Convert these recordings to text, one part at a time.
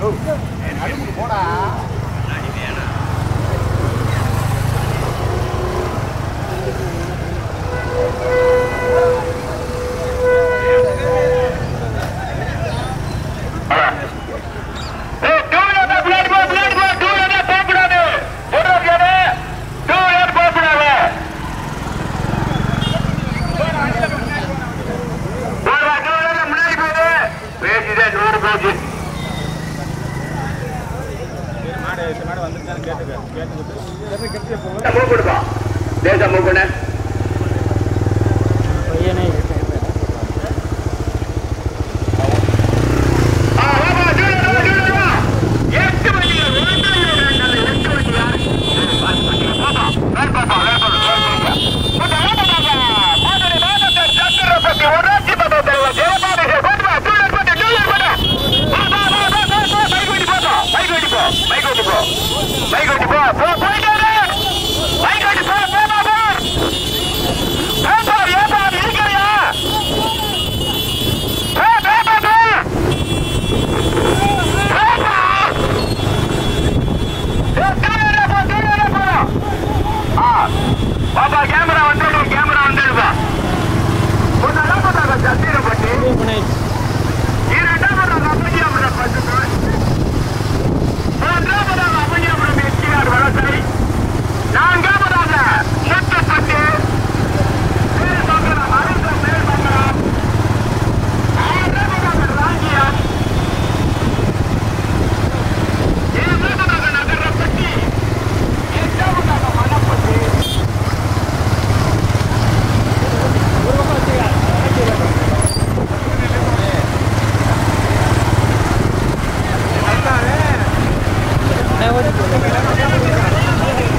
ஏய், two wheeler தான் பின்னாடி போ, பின்னாடி போ, two wheeler தான் போகக்கூடாது. போடுறாங்க, two wheeler போகக்கூடாது. போடுறா, two wheeler முன்னாடி போகுது. பேசிட்டே நூறு போச்சு. மூவ் கொடுப்பா. லேசா மூவ் பண்ணு. பையனே ஆ, வா, வா, two wheeler வா, two wheeler வா. எட்டு வண்டியா, ஒரு வண்டியா, ரெண்டு, எட்டு வண்டியா. ஏய், பாத்து, பாத்து, பாப்பா. வேறு பாப்பா, வேறு பாப்பா, வேறு பாப்பா. போட்டா, வேறு பாப்பா. மாதிரி மாதத்தை சத்திரப்பட்டி ஊராட்சி மன்ற தலைவர் ஜெயபாலி கொண்டு வா, two wheeler போட்டு, two wheeler போட்டு. வா, வா, வா, வா, வா, வா, bike ஓட்டி போப்பா. bike ஓட்டி போ, bike ஓட்டி போ. bike ஓட்டி போ, போ, போயிட்டாரு. bike ஓட்டி போ, போப்பா, போ. ஏப்பா, ஏப்பா, இருக்கிறியா? போ, போப்பா, போ. போப்பா. ஏய், two wheeler போ, two wheeler போ. ஆ, பாப்பா கேமரா வந்துடு கேமரா வந்துடுப்பா ஒன்னெல்லாம் போட்டாங்க சத்திரப்பட்டி பண்ணிடுச்சு இரண்டாவது அபஜியாபுரம் பசுக்கள் மூன்றாவதாக அபஜியாபுரம் எஸ்டிஆர் வளசை நான்காவதாக முத்துப்பட்டு மேல்மங்கலம் அருந்த மேல்மங்கலம் ஆறாவதாக ராஞ்சியம் ஏழாவதாக நகரப்பட்டி எட்டாவதாக மணப்பட்டி நான் ஓடி போகிறேன்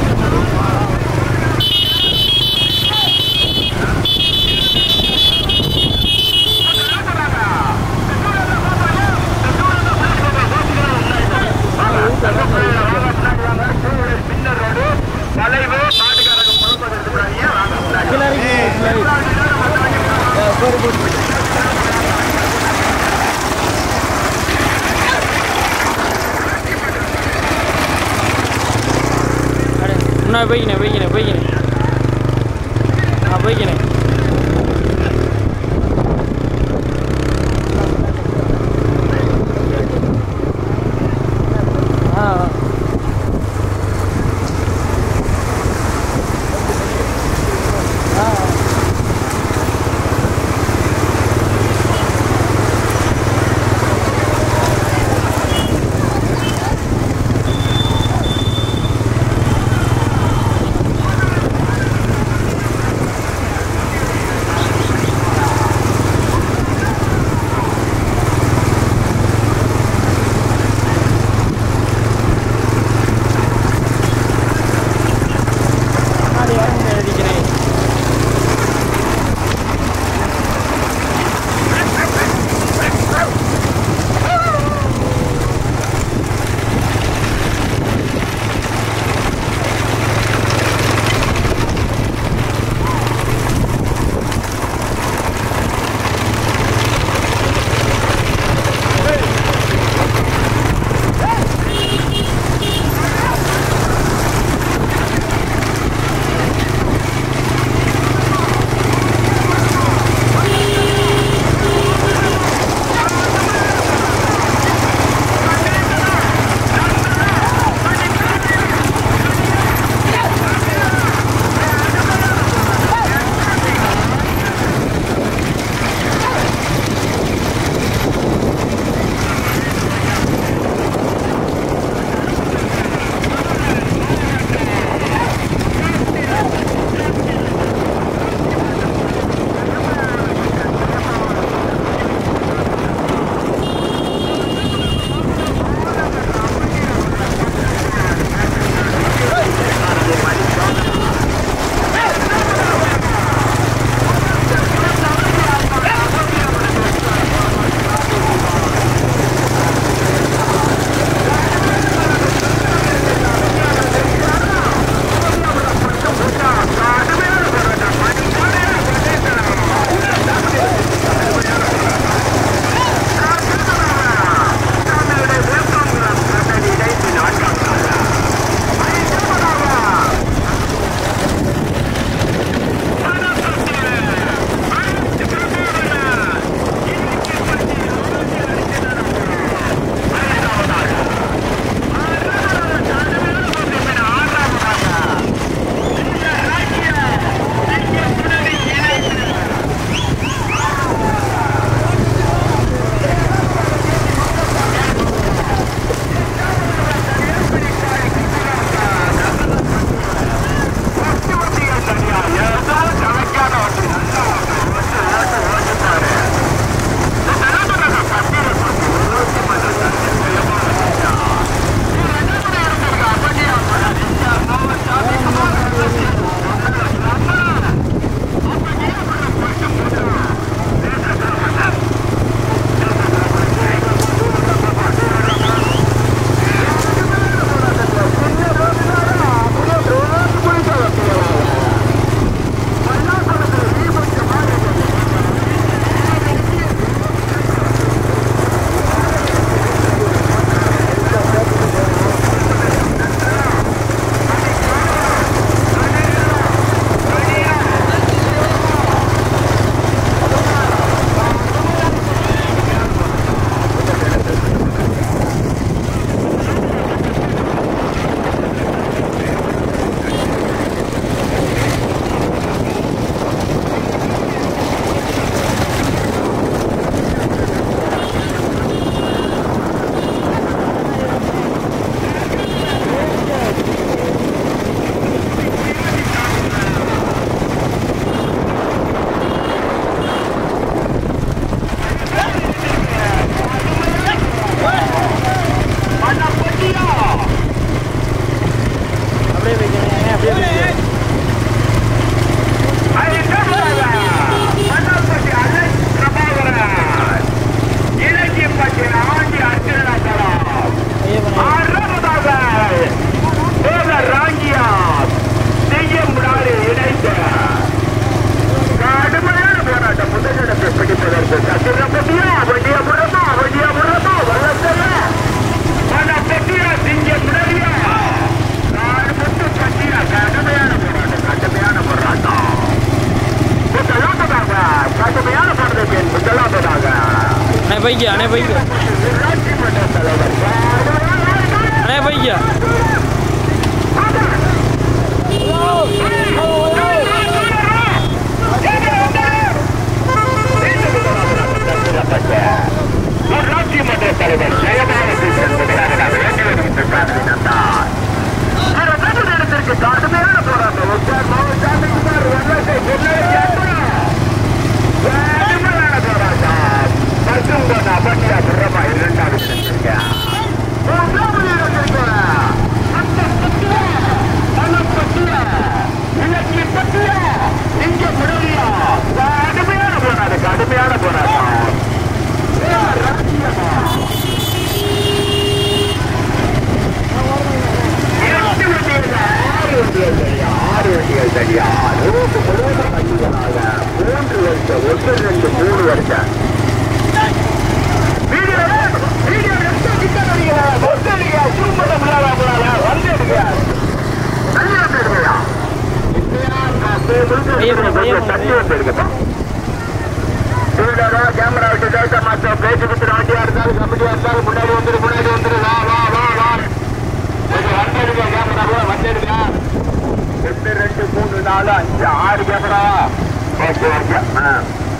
வளைவு மாட்டுக்காரங்க புறப்பட்டு எடுத்துக்கிறாங்க வாங்க முன்னாடி. கிளறி போடு போடு அடே, முன்னாடி போய்க்கினேன் போய்க்கினேன் போய்க்கினேன் ஆ போய்க்கினேன் ஆ ஆ. ஆ ஆ. ஆ பைக்கு அண்ணே பைக்கு ஊராட்சி மன்ற தலைவர் அண்ணே பைக்கு ஊராட்சி மன்ற தலைவர் ஜெயபாலகிருஷ்ணன் முதலாவதாக வேண்டியவர்களுக்கு சாதனைத்தார் இடத்திற்கு கடுமையான போராட்டம் உச்சார் மாவட்டமிக்குமார் வெள்ளத்தை கடுமையான போராட்டம் மற்றும் அபட்டியா புறமா இரண்டாவது இடத்திற்கு மூன்றாவது இடத்திற்கு அந்த பட்டிய பணப்பட்டிய இலக்கிய பட்டிய இங்க முடியா கடுமையான போராட்டம் கடுமையான போராட்டம் ராஜ்யமா இரண்டு வண்டிகள் ஆறு வண்டிகள் தனியா ஆறு வண்டிகள் தனியா ரோட்டு முழுவதும் வண்டிகளாக மூன்று வருஷம் ஒன்று ரெண்டு மூணு வருஷம் வீடியோ வீடியோ எடுத்து கிட்ட நடிகளா ஒத்து அடிக்கா சூப்பர் முன்னால போறாங்க வந்து எடுக்கா தண்ணி வந்து எடுக்கையா தண்ணி வந்து எடுக்கப்பா டூலரோ கேமரா விட்டு டேட்டா மாஸ்டர் பேச்சு குத்துற வண்டியா இருந்தாலும் கம்பெனியா இருந்தாலும் முன்னாடி வந்துரு முன்னாடி வந்துரு வா வா வா வா கொஞ்சம் வந்தெடுங்க கேமரா கூட வந்தெடுங்க ஒன்று ரெண்டு மூணு நாலு அஞ்சு ஆறு கேமரா ஓகே ஓகே ஆ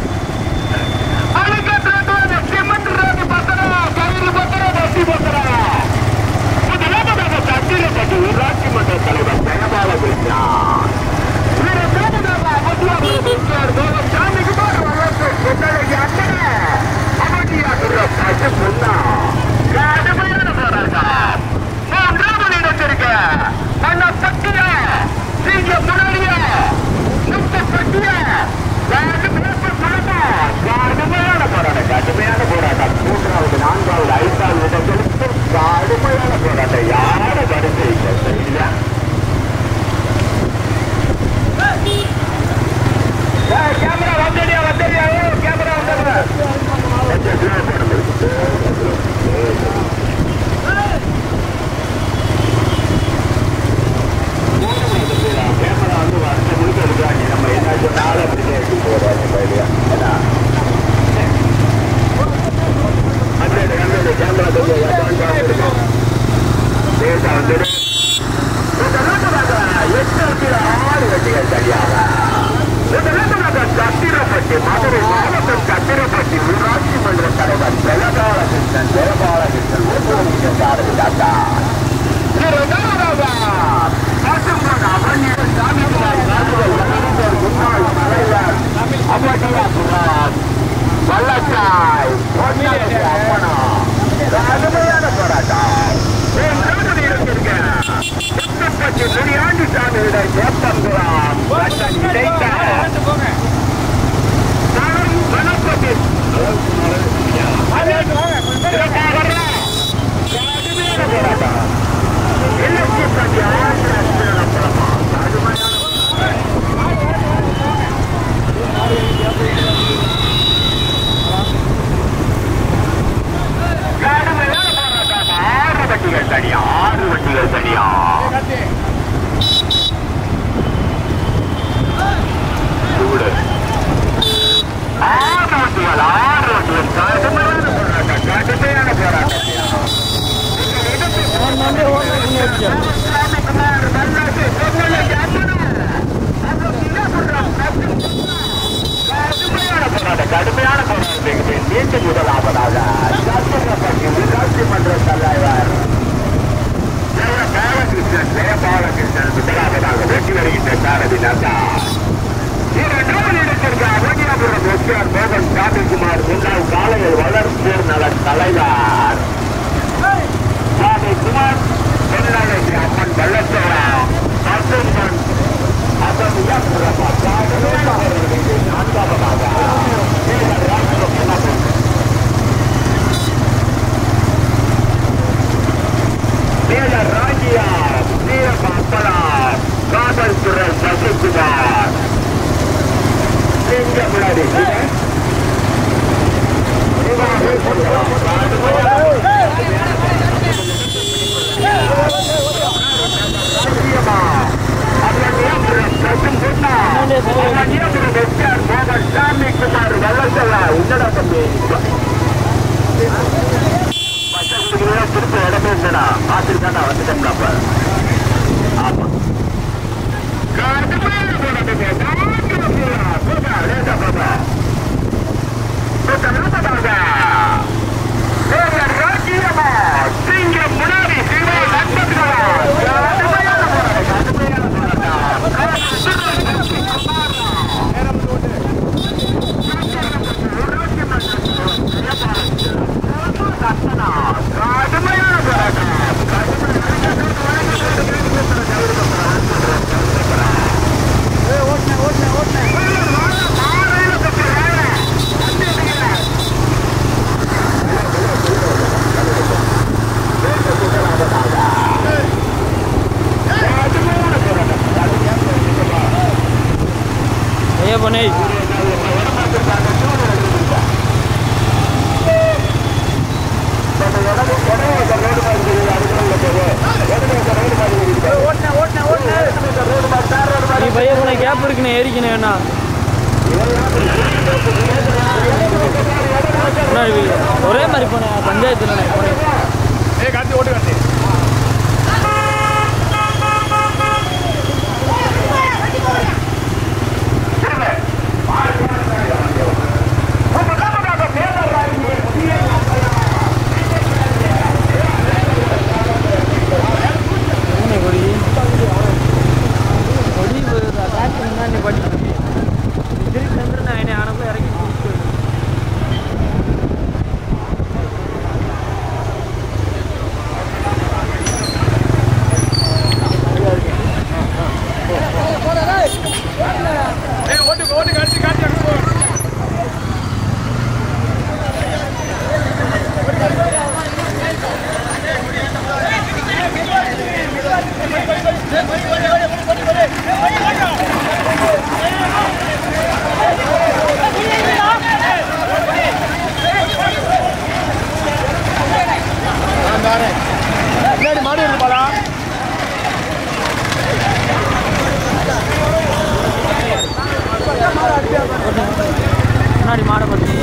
சிமெண்ட் ரோடு பத்திரா கயிறு பத்திரா வண்டி பத்திரா முதலாவதாக தட்டில பட்டு ஊராட்சி மன்ற தலைவர் ஜெயபால கிருஷ்ணா இரண்டாவதாக அமர்த்தியாபுரம் எம்ஜிஆர் கோலம் சாமிக்குமார் வளர்த்து கொண்டழகி அண்ணனே அமர்த்தியாபுரம் பட்டு பொன்னா கடுமையான போராட்டம் மூன்றாவது இடத்திற்கு மன்ன பட்டியா நீங்க முன்னாடியா முத்த பட்டியா கடுமையான போராட்டம் கடுமையான போராட்டம் மூன்றாவது நான்காவது ஐந்தாவது இடங்களுக்கு கடுமையான போராட்டம் யார வரிசை இல்லை கேமரா வந்துடியா வந்துடியா கேமரா கேமரா வந்து வருஷம் முழுக்க எடுக்கிறாங்க நம்ம என்ன சொன்னாலும் அப்படியே எடுத்து போறாங்க இல்லையா ஏன்னா ஹண்ட்ரட் ஹண்ட்ரட் கேமரா கொஞ்சம் டேட்டா வந்துடு எட்டு ஆறு வண்டிகள் சரியாக சத்திரப்பட்டி மதுரை மாவட்டம் சத்திரப்பட்டி ஊராட்சி மன்ற தலைவர் ஜெயபாலகிருஷ்ணன் ஜெயபாலகிருஷ்ணன் ஊர்வலமிக்க சாரதி தாத்தா வல்லச்சாய் அப்பனா கடுமையான போராட்டம் முத்துப்பட்டி முனியாண்டி சாமியுடன் சேப்பங்குளம் இடைத்த வனப்பட்டி கடுமையான போராட்டம் எல்லைப்பட்டி ஆசிரியப்படமா கடுமையான கடுமையான போராட்டம் ஆறு வண்டிகள் தனியா ஆறு வண்டிகள் தனியா சூடு ஆறு வண்டிகள் ஆறு வண்டிகள் கடுமையான போராட்டம் கடுமையான போராட்டம் சாமிக்குமார் வல்லாசி பொங்கலுக்கு கடுமையான போராட்டம் கடுமையான போராட்டத்துக்கு நீண்ட முதலாவதாக சத்திரப்பட்டி உள்ளாட்சி மன்ற தலைவர் ஜெயபாலகிருஷ்ணன் ஜெயபாலகிருஷ்ணன் முதலாவதாக வெற்றி வருகின்ற சாரதி நந்தா இரண்டாவது இடத்திற்கு அவனியாபுரம் எஸ்ஆர் மோகன் சாமிக்குமார் முன்னாள் காலையில் வளர்ப்போர் நல தலைவர் சாமிக்குமார் தொழிலாளர் அம்மன் வெள்ளச்சோரா அசம்பன் அசம்பியாபுரம் நான்காவதாக மேல ராஜியா வீரப்ப அப்பலா காவல்துறை சசிகுமார் எங்க முன்னாடி சாமி குமார் வல்லசலா உன்னடா தம்பி என்னடா பார்த்துருக்காண்டா வந்துட்டேன்டாப்ப ஆமா கடுமையான போராட்டமே தாங்க போடா லேட்டா போடா போட்டா போட்டாங்க தேவர் ராஜ்யமா சிங்கம் முன்னாடி சிவா நட்பத்துகளா கடுமையான போராட்டம் கடுமையான கடுமையான போராட்டம் ஐயா பண்ணி நீ பைய போன கேப் இருக்குண்ணே ஏறிக்கணும் என்ன முன்னாடி போய். ஒரே மாதிரி போனேன் பஞ்சாயத்துல போனேன் ஏய் கார்த்தி ஓட்டு கார்த்தி பூனை கொடி கொடி ட்ராக் முன்னாடி படி திருப்பி வந்து நான் என்னை அனுப்ப இறக்கி கூப்பிட்டு ஏய் ஓட்டு ஓட்டு கார்த்தி கார்த்தி அங்க போ பின்னாடி மாடு இருப்பாளா முன்னாடி மாடை பார்த்து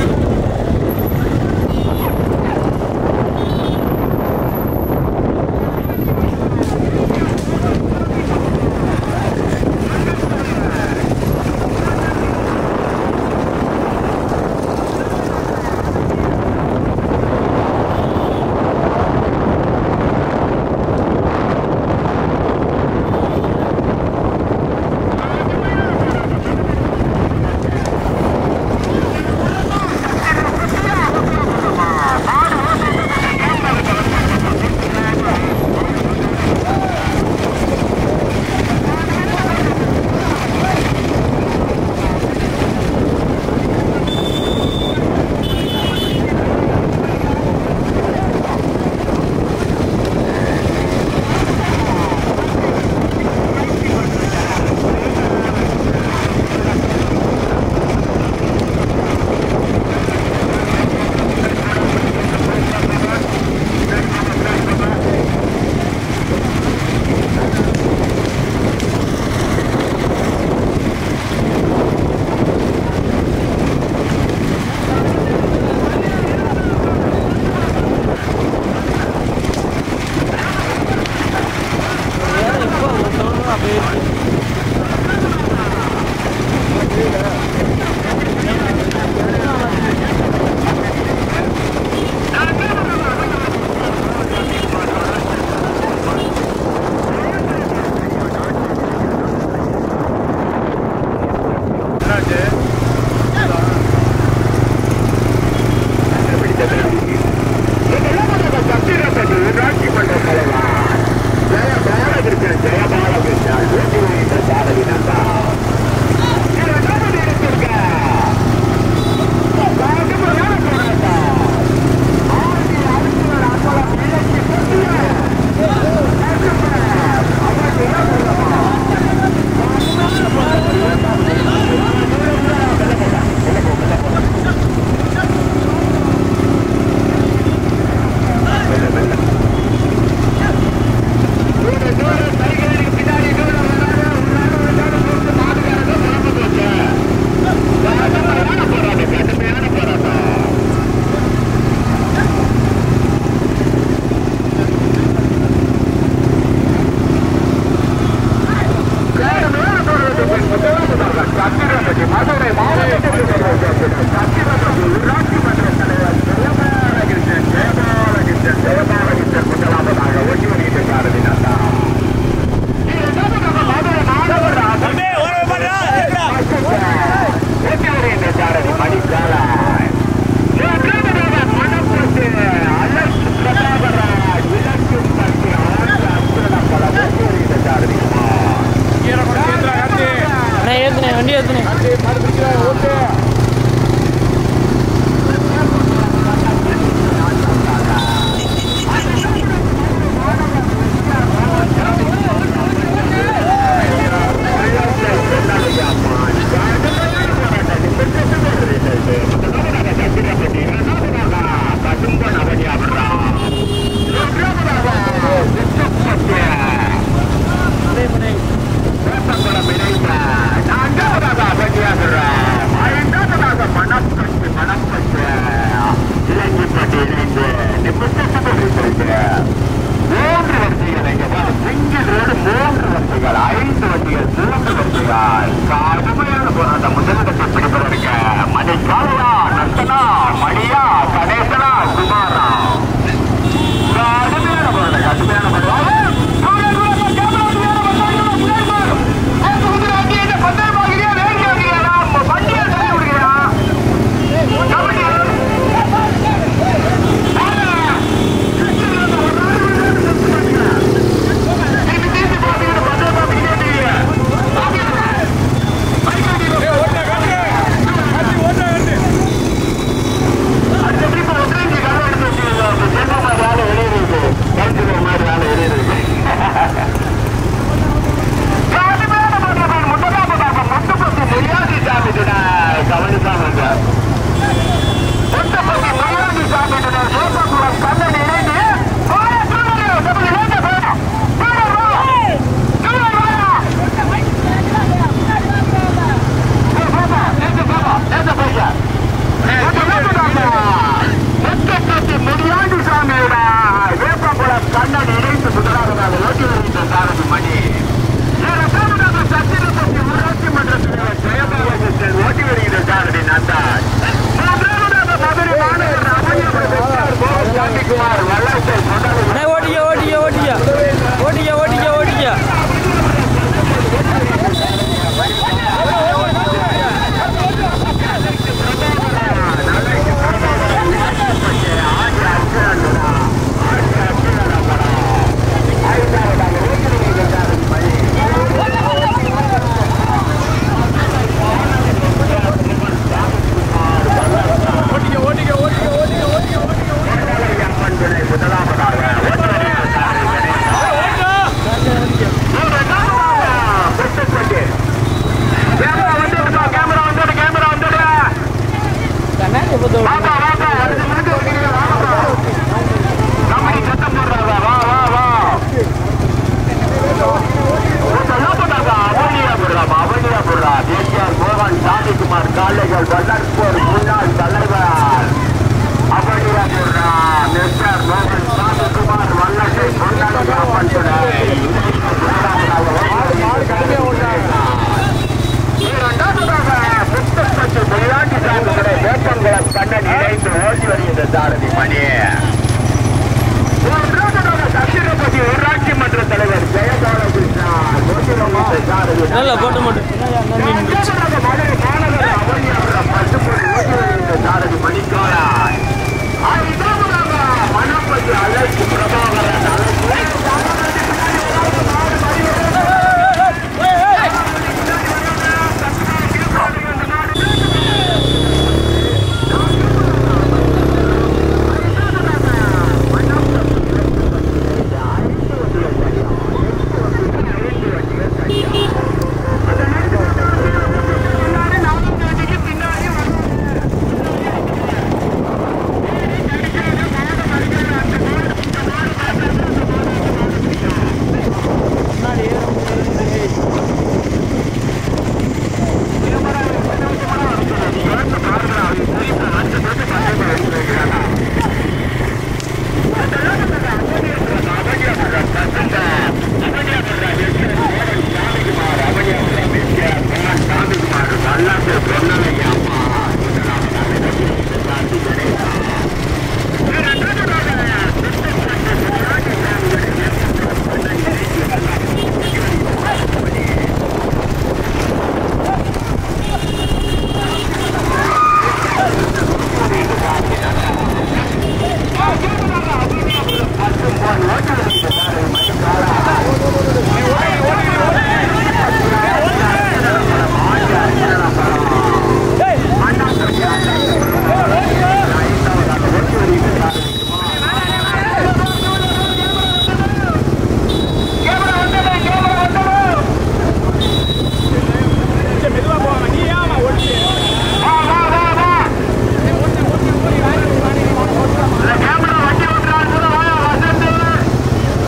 வருகிறார் கடுமையான போராட்டம் முதலிடத்தை பிடிப்பதற்கு மணி காலையா நந்தனா மணியா கணேசனா குமாரா கடுமையான போராட்டம் கடுமையான போராட்டம் ஏய் ஓட்டா காட்டு காட்டி ஓட்டா காட்டு கண்ணன் இணைந்து முதலாவதாக ஓட்டி வருகின்ற சாரதி மணி இரண்டாவதாக சத்திரப்பட்டி ஊராட்சி மன்ற தலைவர் ஜெயபாலகிருஷ்ணன் ஓட்டி வருகின்ற சாரதி நந்தாஸ் மூன்றாவதாக மதுரை மாநகர் அமயபுரம் கோவில் சாந்திக்குமார் வல்லாசை கொண்டாடி அண்ணே ஓட்டிக்க ஓட்டிக்க ஓட்டிக்க ஓட்டிக்க ஓட்டிக்க ஓட்டிக்க ஓட்டிக்க ஓட்டிக்க ஓட்டிக்க ஓட்டிக்க ஓட்டிக்க ஓட்டிக்க முதலாவதாக ஓட்டி வருகின்ற சாரதி கணேசன் கேமரா வந்துடுப்பா கேமரா வந்துடு கேமரா வந்துடு கண்ணாடி எப்போ வாப்பா வாப்பா அடுத்த மினிட் வைக்கிறீங்க வாப்பா கம்பெனி சத்தம் போடுறாங்க வா வா வா சொல்லப்பட்டாங்க அவனியா போடுறாமா அவனியா போடுறா தேசியார் மோகன் சாந்திக்குமார் காலைகள் வல்லற்போர் முன்னாள் தலைவர் அவனியா போடுறா மிஸ்டர் மோகன் சாந்திக்குமார் வல்லத்தை கொண்டாடி அம்மன் துணை கண்ணன் இணைந்து ஓடி வருகின்ற சாரதி மணி சத்திரப்பதி ஊராட்சி மன்ற தலைவர் ஜெயபாலகிருஷ்ணன் ஓட்டி வருகின்ற சாரதி நல்லா போட்ட மாட்டேன் இரண்டாவதாக மதுரை மாநகர அவனியாபுரம் பசும்பொன் ஓட்டி வருகின்ற சாரதி மணிக்காரா ஐந்தாவதாக மணப்பதி அழைப்பு பிரபாகரன் கொஞ்சம் மெதுவா போவாங்க நீ ஏன் ஓட்டி கேமரா வண்டி ஓட்டுறாரு வாயா வசந்த்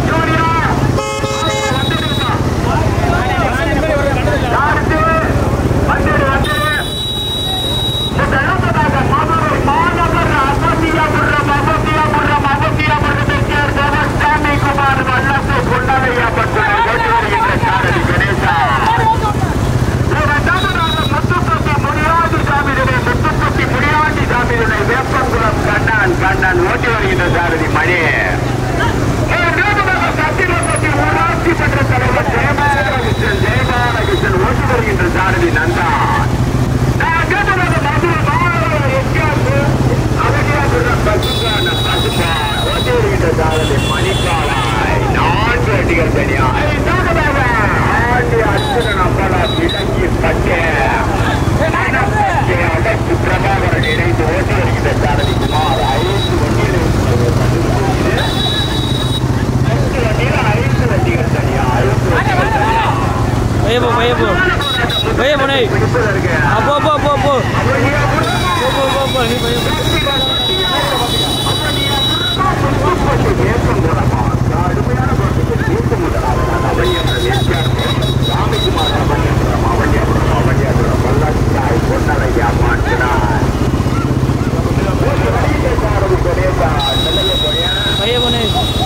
வண்டிகள் தனியா ஐந்தாவதாக ஆண்டி அர்ஜுனன் அம்பலா விலங்கி பட்டே அடக்கு பிரபாகரன் இணைந்து ஓட்டி வருகின்ற சாரதி குமார் ஐந்து வண்டிகள் ஐந்து வண்டிகள் ஐந்து வண்டிகள் தனியா ஐந்து வண்டிகள் தனியா பைய போ பைய போ பைய போனே பிடிப்பதற்கு அப்போ போ போ போ அவனியா போ போ போ போ நீ பைய போ பைய போனே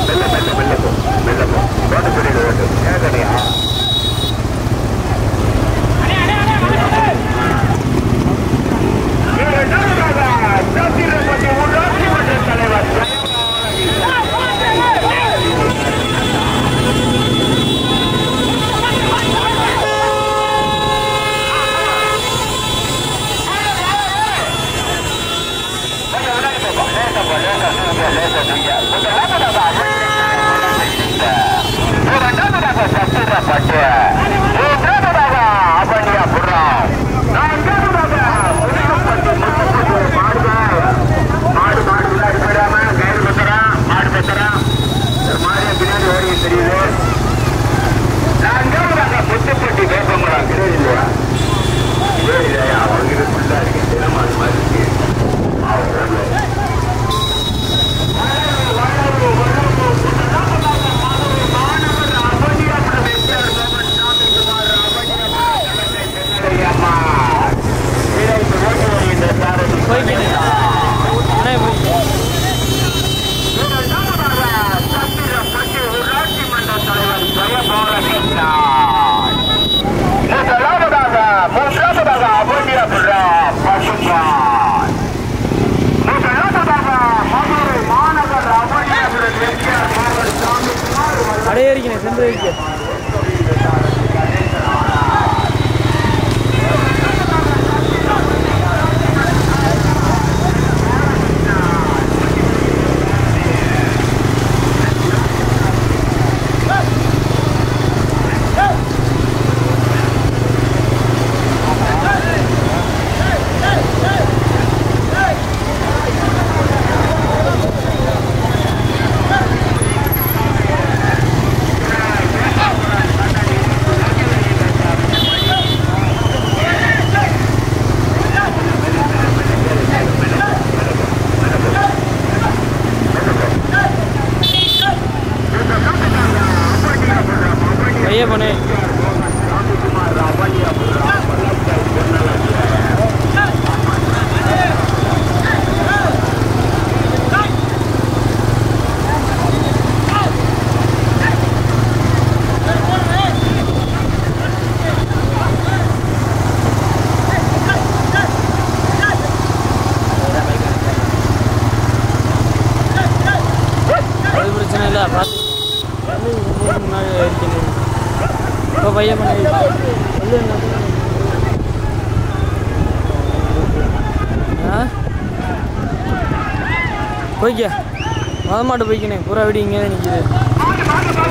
போய்க்கினே அண்ணே போய் அடைய இருக்கேன் சென்று வைக்க பைய போனே அது பிரச்சனை இல்லை பார்த்து வந்து உங்களுக்கு முன்னாடி இருக்கணும் இப்போ பையன் பண்ணி சொல்லு என்ன ஆ போய்க்க மத மாட்டு போய்க்கினே பூரா வீடு இங்கே தான் நிற்கிது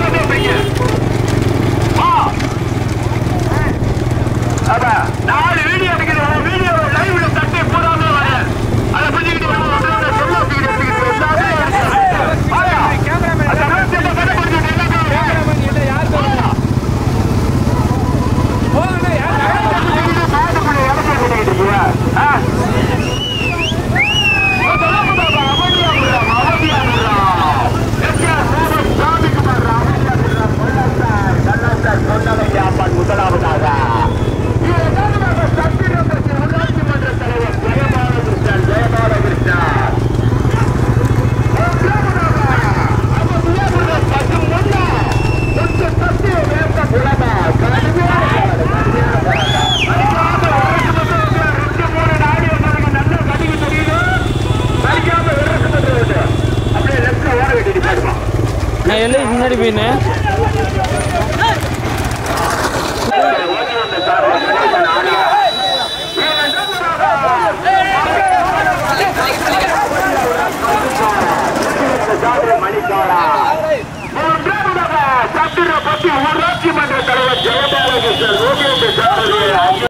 நாலு வீடியோ எடுக்கிறோம் வீடியோ லைவ்ல தட்டி போடாம வர அதை புரிஞ்சுக்கிட்டு நம்ம உங்களோட சொல்ல எடுத்துக்கிட்டு எல்லாமே ஆயா அந்த ரகசியத்தை கண்டுபிடிச்சிட்டு எல்லாமே யார் சொல்லுங்க போங்கண்ணே யார் மாட்டுக்குள்ள இறக்கி விட்டுக்கிட்டு இருக்கியா? ஆ? அவதியா விடுறான், அவதியா விடுறான். எஸ்ஆர் சூரஜ் சாமிக்குமார் அவதியா விடுறான். கொல்லத்தார், கள்ளத்தார், கொல்லவையா அம்மன் முதலாவதாக. இரண்டாவதாக சத்திரப்பட்டி ஊராட்சி மன்ற தலைவர் ஜெயபாலகிருஷ்ணன், ஜெயபாலகிருஷ்ணன். மூன்றாவதாக அவதியா விடுறான், பத்து முன்னா. கொஞ்சம் தட்டி வேந்த குலமா, கடுமையான போராட்டம், கடுமையான போராட்டம். அடிக்காம வழக்கு மட்டும் இல்ல, ரெண்டு மூணு நாடி வந்தவங்க நல்லா கடிக்கு தெரியுது அடிக்காம விரட்டு மட்டும் விட்டு அப்படியே லெஃப்ட்ல ஓட வேண்டியது பாருமா நான் எல்லாம் முன்னாடி போயினேன் ஓடி வந்த சார் நானா மணிக்காரா மூன்றாவதாக சத்திர ஊராட்சி மன்ற தலைவர் ஜெயபாலகிருஷ்ணன் லோகேஷ் சார்